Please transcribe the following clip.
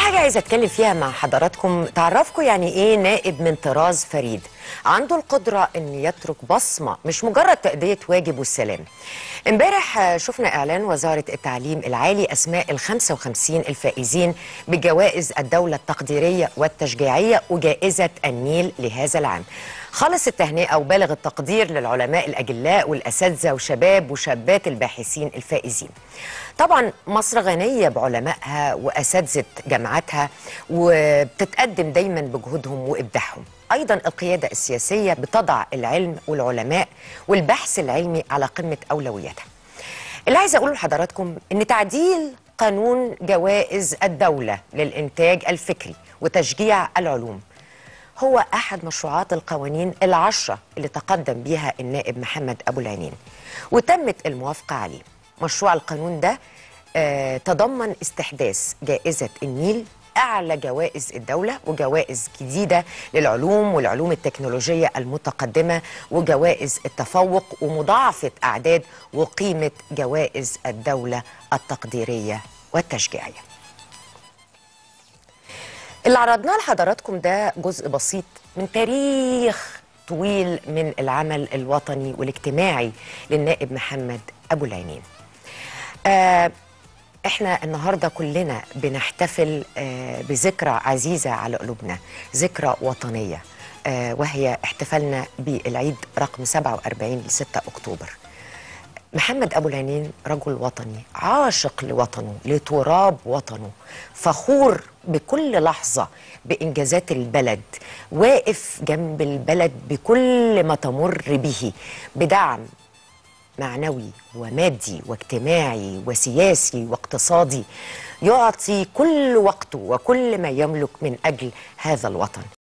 حاجة عايزة أتكلم فيها مع حضراتكم تعرفكم يعني إيه نائب من طراز فريد عنده القدرة أن يترك بصمة مش مجرد تأدية واجب والسلام امبارح آه، شفنا إعلان وزارة التعليم العالي أسماء ال 55 الفائزين بجوائز الدولة التقديرية والتشجيعية وجائزة النيل لهذا العام خالص التهنئة وبالغ التقدير للعلماء الأجلاء والأساتذة وشباب وشابات الباحثين الفائزين طبعا مصر غنية بعلمائها وأساتذة جامعاتها وبتتقدم دايما بجهودهم وإبداعهم أيضا القيادة السياسية بتضع العلم والعلماء والبحث العلمي على قمة أولوياتها اللي عايزة أقوله لحضراتكم إن تعديل قانون جوائز الدولة للإنتاج الفكري وتشجيع العلوم هو أحد مشروعات القوانين العشرة اللي تقدم بها النائب محمد أبو العينين وتمت الموافقة عليه مشروع القانون ده آه تضمن استحداث جائزة النيل أعلى جوائز الدولة وجوائز جديدة للعلوم والعلوم التكنولوجية المتقدمة وجوائز التفوق ومضاعفة أعداد وقيمة جوائز الدولة التقديرية والتشجيعية اللي عرضناه لحضراتكم ده جزء بسيط من تاريخ طويل من العمل الوطني والاجتماعي للنائب محمد أبو العينين آه احنا النهارده كلنا بنحتفل آه بذكرى عزيزه على قلوبنا ذكرى وطنيه آه وهي احتفالنا بالعيد رقم 47 ل 6 اكتوبر محمد ابو العينين رجل وطني عاشق لوطنه لتراب وطنه فخور بكل لحظه بانجازات البلد واقف جنب البلد بكل ما تمر به بدعم معنوي ومادي واجتماعي وسياسي واقتصادي يعطي كل وقته وكل ما يملك من اجل هذا الوطن